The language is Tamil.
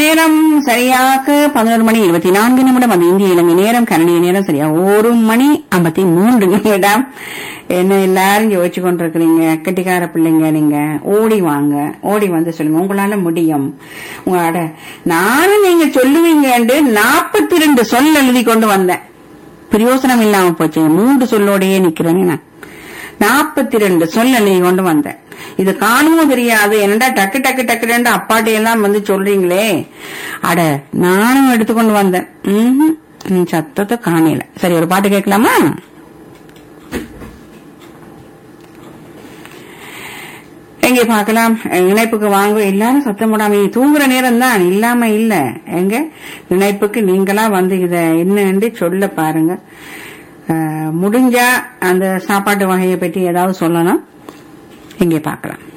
நேரம் சரியாக பதினோரு மணி இருபத்தி நான்கு நிமிடம் அந்த இந்திய இலங்கை நேரம் கனடிய நேரம் சரியா ஒரு மணி ஐம்பத்தி மூன்று நிமிடம் என்ன எல்லாரும் யோசிச்சு கொண்டிருக்கிறீங்க கெட்டிக்கார பிள்ளைங்க நீங்க ஓடி வாங்க ஓடி வந்து சொல்லுங்க உங்களால முடியும் உங்களோட நானும் நீங்க சொல்லுவீங்கன்னு நாற்பத்தி ரெண்டு சொல் எழுதி கொண்டு வந்தேன் பிரயோசனம் இல்லாம போச்சு மூன்று சொல்லோடையே நிக்கிறேன் நான் நாற்பத்தி ரெண்டு சொல் எழுதி கொண்டு வந்தேன் இது காணுமோ தெரியாது என்னடா டக்கு டக்கு டக்கு ரெண்டு அப்பாட்டி எல்லாம் வந்து சொல்றீங்களே அட நானும் எடுத்துக்கொண்டு வந்தேன் ம்ஹும். ம், சத்தத்தை காணல சரி ஒரு பாட்டு கேட்கலாமா எங்க பார்க்கலாம் இணைப்புக்கு வாங்க எல்லாரும் சத்தம் போடாம நீ தூங்குற நேரம் தான் இல்லாம இல்ல எங்க இணைப்புக்கு நீங்களா வந்து இத என்னன்னு சொல்ல பாருங்க அஹ், முடிஞ்சா அந்த சாப்பாட்டு வகையை பற்றி ஏதாவது சொல்லணும் இங்கே பார்க்கலாம்